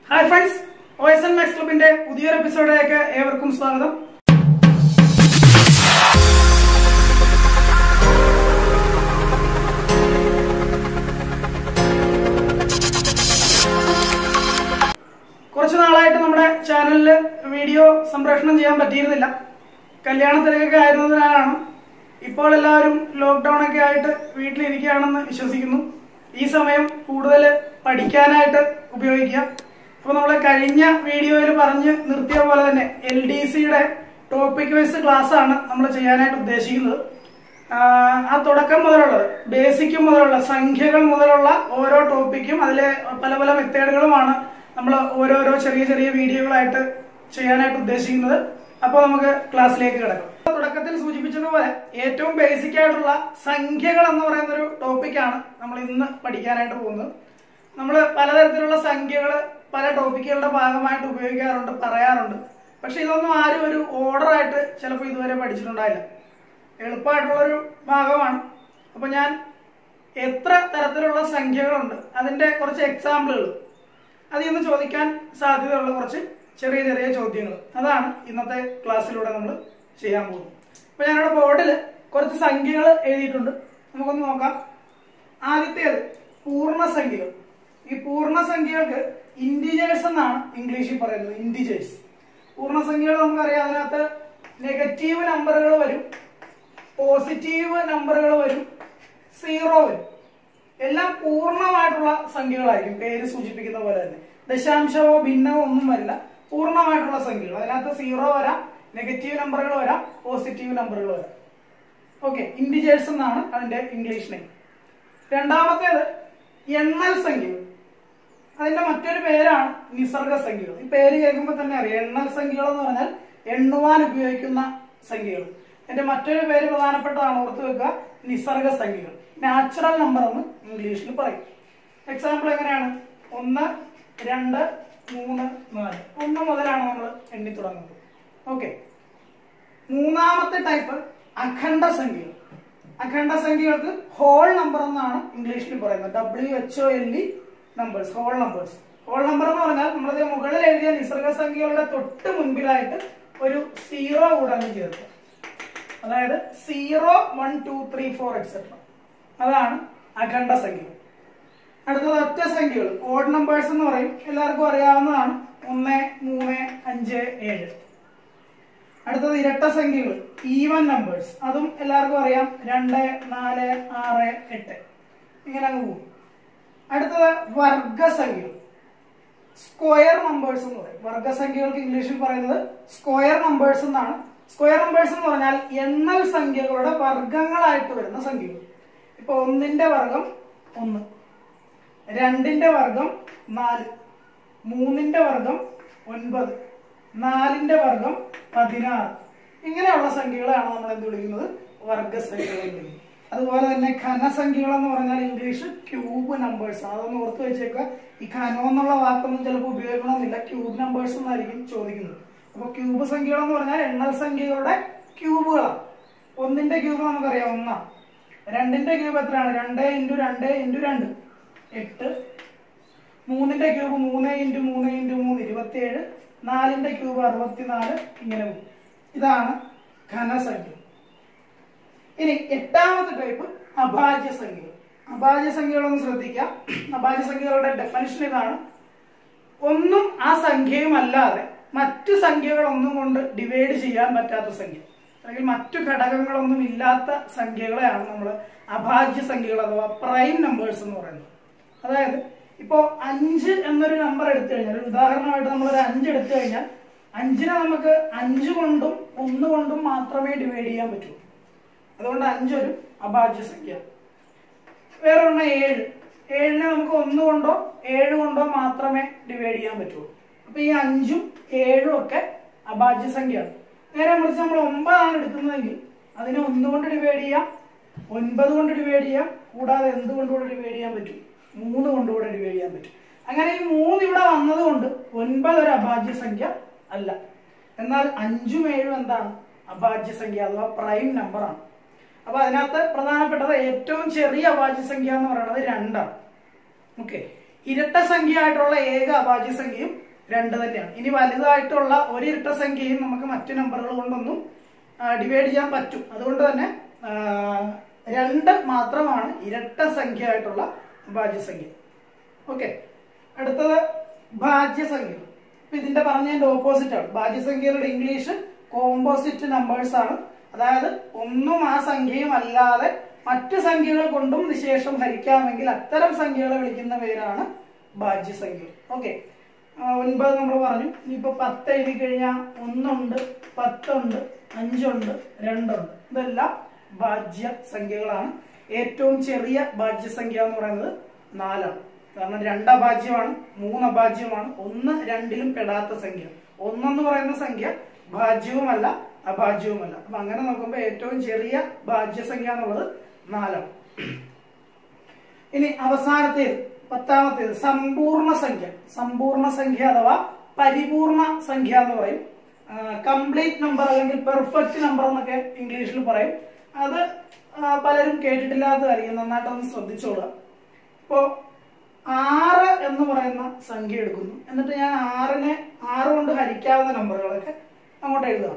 hi friends O S N Max ക്ലബിന്റെ പുതിയൊരു എപ്പിസോഡിലേക്ക് ഏവർക്കും സ്വാഗതം കുറച്ചു നാളായിട്ട് നമ്മുടെ ചാനലിൽ വീഡിയോ സംപ്രേഷണം ചെയ്യാൻ പറ്റിയിരുന്നില്ല കല്യാണ തിരക്കൊക്കെ ആയിരുന്നതിനാലാണ് ഇപ്പോൾ എല്ലാവരും ലോക്ക്ഡൌൺ ഒക്കെ ആയിട്ട് വീട്ടിലിരിക്കുകയാണെന്ന് വിശ്വസിക്കുന്നു ഈ സമയം കൂടുതൽ പഠിക്കാനായിട്ട് ഉപയോഗിക്കുക അപ്പോൾ നമ്മൾ കഴിഞ്ഞ വീഡിയോയിൽ പറഞ്ഞ് നിർത്തിയ പോലെ തന്നെ എൽ ഡി സിയുടെ ടോപ്പിക് വൈസ് ക്ലാസ് ആണ് നമ്മൾ ചെയ്യാനായിട്ട് ഉദ്ദേശിക്കുന്നത് ആഹ് ആ തുടക്കം മുതലുള്ളത് ബേസിക് മുതലുള്ള സംഖ്യകൾ മുതലുള്ള ഓരോ ടോപ്പിക്കും അതിലെ പല പല മെത്തേഡുകളുമാണ് നമ്മൾ ഓരോരോ ചെറിയ ചെറിയ വീഡിയോകളായിട്ട് ചെയ്യാനായിട്ട് ഉദ്ദേശിക്കുന്നത് അപ്പോൾ നമുക്ക് ക്ലാസ്സിലേക്ക് കിടക്കാം തുടക്കത്തിൽ സൂചിപ്പിച്ചതുപോലെ ഏറ്റവും ബേസിക് ആയിട്ടുള്ള സംഖ്യകൾ എന്ന് പറയുന്ന ഒരു ടോപ്പിക്കാണ് നമ്മൾ ഇന്ന് പഠിക്കാനായിട്ട് പോകുന്നത് നമ്മൾ പലതരത്തിലുള്ള സംഖ്യകൾ പല ടോപ്പിക്കുകളുടെ ഭാഗമായിട്ട് ഉപയോഗിക്കാറുണ്ട് പറയാറുണ്ട് പക്ഷെ ഇതൊന്നും ആരും ഒരു ഓർഡർ ആയിട്ട് ചിലപ്പോൾ ഇതുവരെ പഠിച്ചിട്ടുണ്ടായില്ല എളുപ്പമായിട്ടുള്ളൊരു ഭാഗമാണ് അപ്പൊ ഞാൻ എത്ര തരത്തിലുള്ള സംഖ്യകളുണ്ട് അതിന്റെ കുറച്ച് എക്സാമ്പിളുകൾ അതിൽ നിന്ന് ചോദിക്കാൻ സാധ്യതയുള്ള കുറച്ച് ചെറിയ ചെറിയ ചോദ്യങ്ങൾ അതാണ് ഇന്നത്തെ ക്ലാസ്സിലൂടെ നമ്മൾ ചെയ്യാൻ പോകുന്നത് അപ്പൊ ഞാനിവിടെ ബോർഡിൽ കുറച്ച് സംഖ്യകൾ എഴുതിയിട്ടുണ്ട് നമുക്കൊന്ന് നോക്കാം ആദ്യത്തേത് പൂർണ്ണസംഖ്യകൾ ഈ പൂർണ്ണസംഖ്യകൾക്ക് ഇൻഡിജേഴ്സ് എന്നാണ് ഇംഗ്ലീഷിൽ പറയുന്നത് ഇൻഡിജേഴ്സ് പൂർണ്ണസംഖ്യകൾ നമുക്കറിയാം അതിനകത്ത് നെഗറ്റീവ് നമ്പറുകൾ വരും പോസിറ്റീവ് നമ്പറുകൾ വരും സീറോ വരും എല്ലാം പൂർണ്ണമായിട്ടുള്ള സംഖ്യകളായിരിക്കും പേര് സൂചിപ്പിക്കുന്ന പോലെ തന്നെ ദശാംശമോ ഭിന്നമോ ഒന്നും വരില്ല പൂർണ്ണമായിട്ടുള്ള സംഖ്യകൾ അതിനകത്ത് സീറോ വരാം നെഗറ്റീവ് നമ്പറുകൾ വരാം പോസിറ്റീവ് നമ്പറുകൾ വരാം ഓക്കെ ഇൻഡിജേഴ്സ് എന്നാണ് അതിന്റെ ഇംഗ്ലീഷ് നെയിം രണ്ടാമത്തേത് എണ്ണൽ സംഖ്യകൾ അതിന്റെ മറ്റൊരു പേരാണ് നിസർഗ സംഖ്യകൾ ഈ പേര് കേൾക്കുമ്പോൾ തന്നെ അറിയാം എണ്ണൽ സംഖ്യകൾ എന്ന് പറഞ്ഞാൽ എണ്ണുവാൻ ഉപയോഗിക്കുന്ന സംഖ്യകൾ എന്റെ മറ്റൊരു പേര് പ്രധാനപ്പെട്ടതാണ് ഓർത്ത് വെക്കുക നിസർഗ സംഖ്യകൾ നാച്ചുറൽ നമ്പർ എന്ന് ഇംഗ്ലീഷിൽ പറയും എക്സാമ്പിൾ എങ്ങനെയാണ് ഒന്ന് രണ്ട് മൂന്ന് നാല് ഒന്ന് മുതലാണ് നമ്മൾ എണ്ണി തുടങ്ങുന്നത് ഓക്കെ മൂന്നാമത്തെ ടൈപ്പ് അഖണ്ഡ സംഖ്യകൾ അഖണ്ഡ സംഖ്യകൾക്ക് ഹോൾ നമ്പർ എന്നാണ് ഇംഗ്ലീഷിൽ പറയുന്നത് W H O L E numbers whole numbers whole number എന്ന് പറഞ്ഞാൽ നമ്മളത് മുകളിൽ എഴുതിയ നിസർഗ സംഖ്യകളുടെ തൊട്ട് മുൻപിലായിട്ട് ഒരു സീറോ കൂടെ അങ്ങ് ചേർക്കുക അതായത് zero one two three four etcetera അതാണ് അഖണ്ഡ സംഖ്യകൾ അടുത്തത് ഒറ്റ സംഖ്യകൾ ഓഡ് നമ്പേഴ്സ് എന്ന് പറയും എല്ലാവർക്കും അറിയാവുന്നതാണ് ഒന്ന് മൂന്ന് അഞ്ച് ഏഴ് അടുത്തത് ഇരട്ട സംഖ്യകൾ ഈവൻ നമ്പേഴ്സ് അതും എല്ലാവർക്കും അറിയാം രണ്ട് നാല് ആറ് എട്ട് ഇങ്ങനെ അങ്ങ് പോകും അടുത്തത് വർഗസംഖ്യകൾ സ്ക്വയർ നമ്പേഴ്സ് എന്ന് പറയും വർഗസംഖ്യകൾക്ക് ഇംഗ്ലീഷിൽ പറയുന്നത് സ്ക്വയർ നമ്പേഴ്സ് എന്നാണ് സ്ക്വയർ നമ്പേഴ്സ് എന്ന് പറഞ്ഞാൽ എണ്ണൽ സംഖ്യകളുടെ വർഗങ്ങളായിട്ട് വരുന്ന സംഖ്യകൾ ഇപ്പൊ ഒന്നിന്റെ വർഗം ഒന്ന് രണ്ടിന്റെ വർഗം നാല് മൂന്നിന്റെ വർഗം ഒൻപത് നാലിന്റെ വർഗം പതിനാറ് ഇങ്ങനെയുള്ള സംഖ്യകളാണ് നമ്മൾ എന്ത് വിളിക്കുന്നത് വർഗസംഖ്യകൾ എന്ന് വിളിക്കുന്നത് അതുപോലെ തന്നെ ഘനസംഖ്യകൾ എന്ന് പറഞ്ഞാൽ ഇംഗ്ലീഷ് ക്യൂബ് നമ്പേഴ്സ് അതൊന്ന് ഓർത്ത് വെച്ചേക്കുക ഈ ഘനം എന്നുള്ള വാക്കൊന്നും ചിലപ്പോൾ ഉപയോഗിക്കണമെന്നില്ല ക്യൂബ് നമ്പേഴ്സ് എന്നായിരിക്കും ചോദിക്കുന്നത് അപ്പൊ ക്യൂബ് സംഖ്യകൾ എന്ന് പറഞ്ഞാൽ എണ്ണൽ സംഖ്യകളുടെ ക്യൂബുകളാണ് ഒന്നിന്റെ ക്യൂബ് നമുക്കറിയാം ഒന്നാണ് രണ്ടിന്റെ ക്യൂബ് എത്രയാണ് രണ്ട് ഇൻറ്റു രണ്ട് ഇൻറ്റു രണ്ട് എട്ട് മൂന്നിന്റെ ക്യൂബ് മൂന്ന് ഇൻറ്റു മൂന്ന് ഇൻറ്റു മൂന്ന് ഇരുപത്തിയേഴ് നാലിന്റെ ക്യൂബ് അറുപത്തിനാല് ഇങ്ങനെ പോകും ഇതാണ് ഘനസംഖ്യ ഇനി എട്ടാമത്തെ ടൈപ്പ് അഭാജ്യ സംഖ്യകൾ അഭാജ്യ സംഖ്യകളൊന്ന് ശ്രദ്ധിക്കാം അഭാജ്യ സംഖ്യകളുടെ ഡെഫിനിഷൻ ഇതാണ് ഒന്നും ആ സംഖ്യയും അല്ലാതെ മറ്റു സംഖ്യകളൊന്നും കൊണ്ട് ഡിവൈഡ് ചെയ്യാൻ പറ്റാത്ത സംഖ്യ അല്ലെങ്കിൽ മറ്റു ഘടകങ്ങളൊന്നും ഇല്ലാത്ത സംഖ്യകളെയാണ് നമ്മൾ അഭാജ്യ സംഖ്യകൾ അഥവാ പ്രൈം നമ്പേഴ്സ് എന്ന് പറയുന്നത് അതായത് ഇപ്പോ അഞ്ച് എന്നൊരു നമ്പർ എടുത്തു കഴിഞ്ഞാൽ ഒരു ഉദാഹരണമായിട്ട് നമ്മൾ ഒരു അഞ്ച് എടുത്തു കഴിഞ്ഞാൽ അഞ്ചിനെ നമുക്ക് അഞ്ച് കൊണ്ടും ഒന്ന് കൊണ്ടും മാത്രമേ ഡിവൈഡ് ചെയ്യാൻ പറ്റൂ അതുകൊണ്ട് അഞ്ചൊരു അഭാജ്യ സംഖ്യ വേറെ ഒരെണ്ണം ഏഴ് ഏഴിനെ നമുക്ക് ഒന്ന് കൊണ്ടോ ഏഴ് കൊണ്ടോ മാത്രമേ ഡിവൈഡ് ചെയ്യാൻ പറ്റുള്ളൂ അപ്പൊ ഈ അഞ്ചും ഏഴും ഒക്കെ അഭാജ്യ സംഖ്യയാണ് നേരെ മറിച്ച് നമ്മൾ ഒമ്പതാണ് എടുക്കുന്നതെങ്കിൽ അതിനെ ഒന്ന് കൊണ്ട് ഡിവൈഡ് ചെയ്യാം ഒൻപത് കൊണ്ട് ഡിവൈഡ് ചെയ്യാം കൂടാതെ എന്ത് കൊണ്ടുകൂടെ ഡിവൈഡ് ചെയ്യാൻ പറ്റും മൂന്ന് കൊണ്ടുകൂടെ ഡിവൈഡ് ചെയ്യാൻ പറ്റും അങ്ങനെ ഈ മൂന്ന് ഇവിടെ വന്നതുകൊണ്ട് ഒൻപത് ഒരു അഭാജ്യ സംഖ്യ അല്ല എന്നാൽ അഞ്ചും ഏഴും എന്താണ് അഭാജ്യ സംഖ്യ അഥവാ പ്രൈം നമ്പറാണ് അപ്പൊ അതിനകത്ത് പ്രധാനപ്പെട്ടത് ഏറ്റവും ചെറിയ അഭാജ്യ സംഖ്യ എന്ന് പറയുന്നത് രണ്ടാണ് ഓക്കെ ഇരട്ട സംഖ്യയായിട്ടുള്ള ഏക അഭാജ്യ സംഖ്യയും രണ്ട് തന്നെയാണ് ഇനി വലുതായിട്ടുള്ള ഒരു ഇരട്ട സംഖ്യയും നമുക്ക് മറ്റു നമ്പറുകൾ കൊണ്ടൊന്നും ഡിവൈഡ് ചെയ്യാൻ പറ്റും അതുകൊണ്ട് തന്നെ ആ, രണ്ട് മാത്രമാണ് ഇരട്ട സംഖ്യ ആയിട്ടുള്ള ഭാജ്യസംഖ്യ ഓക്കെ അടുത്തത് ഭാജ്യസംഖ്യ അപ്പൊ ഇതിന്റെ പറഞ്ഞതിന്റെ ഓപ്പോസിറ്റ് ആണ് ഭാജ്യസംഖ്യകളുടെ ഇംഗ്ലീഷ് കോമ്പോസിറ്റ് നമ്പേഴ്സ് ആണ് അതായത് ഒന്നും ആ സംഖ്യയും അല്ലാതെ മറ്റു സംഖ്യകൾ കൊണ്ടും നിശേഷം ഹരിക്കാമെങ്കിൽ അത്തരം സംഖ്യകളെ വിളിക്കുന്ന പേരാണ് ഭാജ്യസംഖ്യ ഓക്കെ ഒൻപത് നമ്മൾ പറഞ്ഞു ഇനിയിപ്പോ പത്ത് എഴുതി കഴിഞ്ഞാൽ ഒന്നുണ്ട് പത്തുണ്ട് അഞ്ചുണ്ട് രണ്ടുണ്ട് ഇതെല്ലാം ഭാജ്യ സംഖ്യകളാണ് ഏറ്റവും ചെറിയ ഭാജ്യസംഖ്യ എന്ന് പറയുന്നത് നാലാണ് കാരണം രണ്ട് അഭാജ്യമാണ് മൂന്ന് അഭാജ്യമാണ് ഒന്ന് രണ്ടിലും പെടാത്ത സംഖ്യ ഒന്നെന്ന് പറയുന്ന സംഖ്യ ഭാജ്യവുമല്ല അഭാജ്യവുമല്ല അപ്പൊ അങ്ങനെ നോക്കുമ്പോൾ ഏറ്റവും ചെറിയ ഭാജ്യസംഖ്യ എന്നുള്ളത് നാലാണ് ഇനി അവസാനത്തേത് പത്താമത്തേത് സമ്പൂർണ്ണ സംഖ്യ സമ്പൂർണ്ണ സംഖ്യ അഥവാ പരിപൂർണ സംഖ്യ എന്ന് പറയും കംപ്ലീറ്റ് നമ്പർ അല്ലെങ്കിൽ പെർഫെക്റ്റ് നമ്പർ എന്നൊക്കെ ഇംഗ്ലീഷിൽ പറയും അത് ആ, പലരും കേട്ടിട്ടില്ലാത്തതായിരിക്കും നന്നായിട്ടൊന്ന് ശ്രദ്ധിച്ചോളുക ഇപ്പോ ആറ് എന്ന് പറയുന്ന സംഖ്യ എടുക്കുന്നു എന്നിട്ട് ഞാൻ ആറിനെ ആറ് കൊണ്ട് ഹരിക്കാവുന്ന നമ്പറുകളൊക്കെ അങ്ങോട്ട് എഴുതുക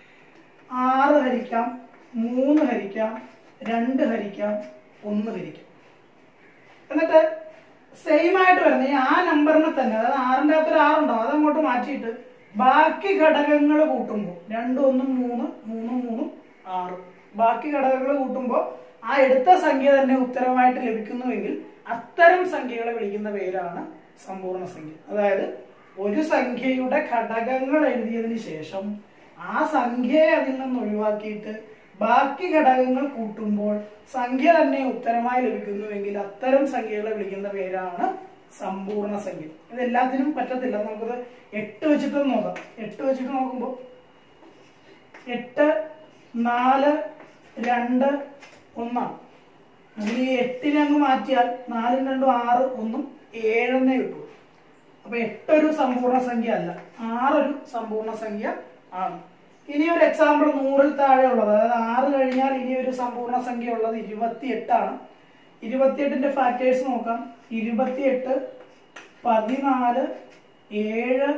ആറ് ഹരിക്കാം മൂന്ന് ഹരിക്കാം രണ്ട് ഹരിക്കാം ഒന്ന് ഹരിക്കാം എന്നിട്ട് സെയിം ആയിട്ട് വരുന്ന ഈ ആ നമ്പറിനെ തന്നെ അതായത് ആറിന്റെ അകത്ത് ഒരു ആറുണ്ടാവും അത് അങ്ങോട്ട് മാറ്റിയിട്ട് ബാക്കി ഘടകങ്ങൾ കൂട്ടുമ്പോൾ രണ്ടും ഒന്നും മൂന്ന് മൂന്നും മൂന്നും ആറ് ബാക്കി ഘടകങ്ങൾ കൂട്ടുമ്പോൾ ആ എടുത്ത സംഖ്യ തന്നെ ഉത്തരമായിട്ട് ലഭിക്കുന്നുവെങ്കിൽ അത്തരം സംഖ്യകളെ വിളിക്കുന്ന പേരാണ് സമ്പൂർണ്ണ സംഖ്യ അതായത് ഒരു സംഖ്യയുടെ ഘടകങ്ങൾ എഴുതിയതിന് ശേഷം ആ സംഖ്യയെ അതിൽ നിന്ന് ഒഴിവാക്കിയിട്ട് ബാക്കി ഘടകങ്ങൾ കൂട്ടുമ്പോൾ സംഖ്യ തന്നെ ഉത്തരമായി ലഭിക്കുന്നുവെങ്കിൽ അത്തരം സംഖ്യകളെ വിളിക്കുന്ന പേരാണ് സമ്പൂർണ്ണ സംഖ്യ ഇത് എല്ലാത്തിനും പറ്റത്തില്ല നമുക്കത് എട്ട് വെച്ചിട്ട് നോക്കാം എട്ട് വെച്ചിട്ട് നോക്കുമ്പോൾ എട്ട് നാല് രണ്ട് ഒന്നാണ് അതിൽ ഈ എട്ടിനെ അങ്ങ് മാറ്റിയാൽ നാലും രണ്ടും ആറ് ഒന്നും ഏഴെന്നേ കിട്ടൂ അപ്പൊ എട്ടൊരു സമ്പൂർണ്ണ സംഖ്യ അല്ല ആറൊരു സമ്പൂർണ്ണ സംഖ്യ ആണ് ഇനി ഒരു എക്സാമ്പിൾ നൂറിൽ താഴെ ഉള്ളത് അതായത് ആറ് കഴിഞ്ഞാൽ ഇനി ഒരു സമ്പൂർണ്ണ സംഖ്യ ഉള്ളത് ഇരുപത്തിയെട്ടാണ് ഇരുപത്തിയെട്ടിന്റെ ഫാക്ടേഴ്സ് നോക്കാം ഇരുപത്തിയെട്ട് പതിനാല് ഏഴ്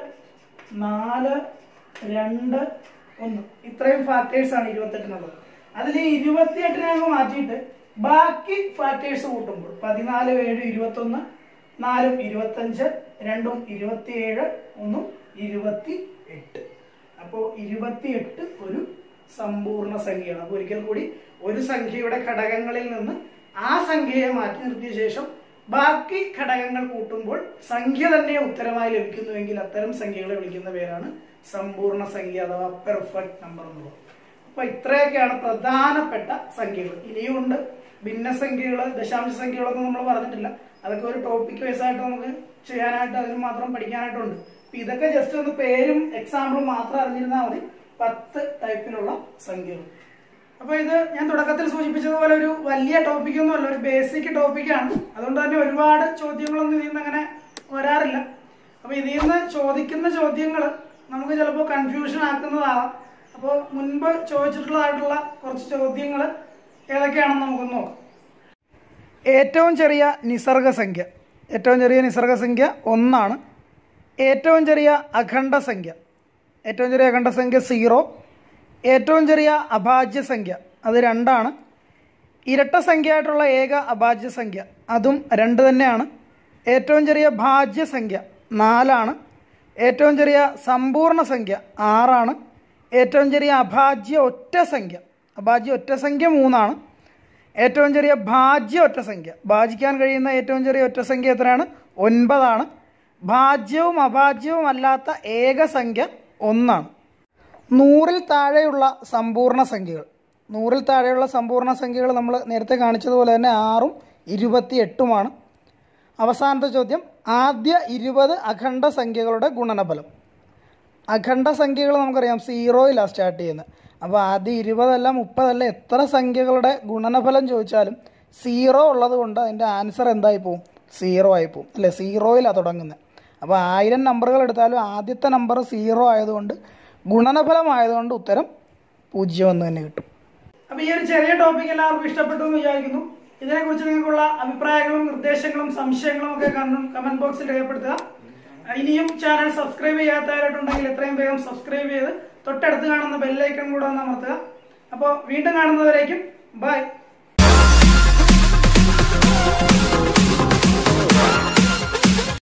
നാല് രണ്ട് ഒന്ന് ഇത്രയും ഫാക്ടേഴ്സ് ആണ് ഇരുപത്തെട്ടിനുള്ളത് അതിൽ ഈ ഇരുപത്തിയെട്ടിനെ അങ്ങ് മാറ്റിയിട്ട് ബാക്കി ഫാക്ടേഴ്സ് കൂട്ടുമ്പോൾ പതിനാല് ഏഴ് ഇരുപത്തൊന്ന് നാലും ഇരുപത്തഞ്ച് രണ്ടും ഇരുപത്തിയേഴ് ഒന്നും ഇരുപത്തി എട്ട് അപ്പോൾ ഇരുപത്തിയെട്ട് ഒരു സമ്പൂർണ്ണ സംഖ്യയാണ് അപ്പോൾ ഒരിക്കൽ കൂടി ഒരു സംഖ്യയുടെ ഘടകങ്ങളിൽ നിന്ന് ആ സംഖ്യയെ മാറ്റി നിർത്തിയ ശേഷം ബാക്കി ഘടകങ്ങൾ കൂട്ടുമ്പോൾ സംഖ്യ തന്നെ ഉത്തരമായി ലഭിക്കുന്നുവെങ്കിൽ അത്തരം സംഖ്യകളെ വിളിക്കുന്ന പേരാണ് സമ്പൂർണ്ണ സംഖ്യ അഥവാ പെർഫെക്റ്റ് നമ്പർ എന്നുള്ളത് അപ്പൊ ഇത്രയൊക്കെയാണ് പ്രധാനപ്പെട്ട സംഖ്യകൾ ഇനിയുമുണ്ട് ഭിന്നസംഖ്യകൾ ദശാംശ സംഖ്യകളൊന്നും നമ്മൾ പറഞ്ഞിട്ടില്ല അതൊക്കെ ഒരു ടോപ്പിക് വൈസ് ആയിട്ട് നമുക്ക് ചെയ്യാനായിട്ട് അതിന് മാത്രം പഠിക്കാനായിട്ടുണ്ട് അപ്പൊ ഇതൊക്കെ ജസ്റ്റ് ഒന്ന് പേരും എക്സാമ്പിളും മാത്രം അറിഞ്ഞിരുന്നാൽ മതി പത്ത് ടൈപ്പിലുള്ള സംഖ്യകൾ അപ്പൊ ഇത് ഞാൻ തുടക്കത്തിൽ സൂചിപ്പിച്ചതുപോലെ ഒരു വലിയ ടോപ്പിക് ഒന്നും അല്ല ഒരു ബേസിക് ടോപ്പിക്കാണ് അതുകൊണ്ട് തന്നെ ഒരുപാട് ചോദ്യങ്ങളൊന്നും ഇതിൽ നിന്ന് അങ്ങനെ വരാറില്ല അപ്പൊ ഇതിൽ നിന്ന് ചോദിക്കുന്ന ചോദ്യങ്ങൾ നമുക്ക് ചിലപ്പോൾ കൺഫ്യൂഷൻ ആക്കുന്നതാവാം അപ്പോൾ മുൻപ് ചോദിച്ചിട്ടുള്ളതായിട്ടുള്ള കുറച്ച് ചോദ്യങ്ങൾ ഏതൊക്കെയാണെന്ന് നമുക്കൊന്ന് നോക്കാം ഏറ്റവും ചെറിയ നിസർഗ സംഖ്യ ഏറ്റവും ചെറിയ നിസർഗ സംഖ്യ ഒന്നാണ് ഏറ്റവും ചെറിയ അഖണ്ഡ സംഖ്യ ഏറ്റവും ചെറിയ അഖണ്ഡ സംഖ്യ സീറോ ഏറ്റവും ചെറിയ അഭാജ്യ സംഖ്യ അത് രണ്ടാണ് ഇരട്ട സംഖ്യയായിട്ടുള്ള ഏക അഭാജ്യ സംഖ്യ അതും രണ്ട് തന്നെയാണ് ഏറ്റവും ചെറിയ ഭാജ്യ സംഖ്യ നാലാണ് ഏറ്റവും ചെറിയ സമ്പൂർണ്ണ സംഖ്യ ആറാണ് ഏറ്റവും ചെറിയ അഭാജ്യ ഒറ്റ സംഖ്യ അഭാജ്യ ഒറ്റ സംഖ്യ മൂന്നാണ് ഏറ്റവും ചെറിയ ഭാജ്യ ഒറ്റ സംഖ്യ ഭാജിക്കാൻ കഴിയുന്ന ഏറ്റവും ചെറിയ ഒറ്റ സംഖ്യ എത്രയാണ് ഒൻപതാണ് ഭാജ്യവും അഭാജ്യവും അല്ലാത്ത ഏക സംഖ്യ ഒന്നാണ് നൂറിൽ താഴെയുള്ള സമ്പൂർണ്ണ സംഖ്യകൾ നൂറിൽ താഴെയുള്ള സമ്പൂർണ്ണ സംഖ്യകൾ നമ്മൾ നേരത്തെ കാണിച്ചതുപോലെ തന്നെ ആറും ഇരുപത്തി എട്ടുമാണ് അവസാനത്തെ ചോദ്യം ആദ്യ ഇരുപത് അഖണ്ഡ സംഖ്യകളുടെ ഗുണനഫലം അഖണ്ഡ സംഖ്യകൾ നമുക്കറിയാം സീറോയിലാണ് സ്റ്റാർട്ട് ചെയ്യുന്നത് അപ്പോൾ ആദ്യം ഇരുപതല്ല മുപ്പതല്ല എത്ര സംഖ്യകളുടെ ഗുണനഫലം ചോദിച്ചാലും സീറോ ഉള്ളത് കൊണ്ട് അതിൻ്റെ ആൻസർ എന്തായി പോവും സീറോ ആയി പോവും അല്ലേ സീറോയിലാണ് തുടങ്ങുന്നത് അപ്പോൾ ആയിരം നമ്പറുകൾ എടുത്താലും ആദ്യത്തെ നമ്പർ സീറോ ആയതുകൊണ്ട് ഗുണനഫലം ആയതുകൊണ്ട് ഉത്തരം പൂജ്യം എന്ന് തന്നെ കിട്ടും അപ്പോൾ ഈ ഒരു ചെറിയ ടോപ്പിക് എല്ലാവർക്കും ഇഷ്ടപ്പെട്ടു എന്ന് വിചാരിക്കുന്നു ഇതിനെക്കുറിച്ച് നിങ്ങൾക്കുള്ള അഭിപ്രായങ്ങളും നിർദ്ദേശങ്ങളും സംശയങ്ങളും ഒക്കെ കമന്റ് ബോക്സിൽ രേഖപ്പെടുത്തുക ഇനിയും ചാനൽ സബ്സ്ക്രൈബ് ചെയ്യാത്തവരായിട്ടുണ്ടെങ്കിൽ എത്രയും വേഗം സബ്സ്ക്രൈബ് ചെയ്ത് തൊട്ടടുത്ത് കാണുന്ന ബെല്ലൈക്കൺ കൂടെ ഒന്ന് അമർത്തുക അപ്പോൾ വീണ്ടും കാണുന്നവരേക്കും ബൈ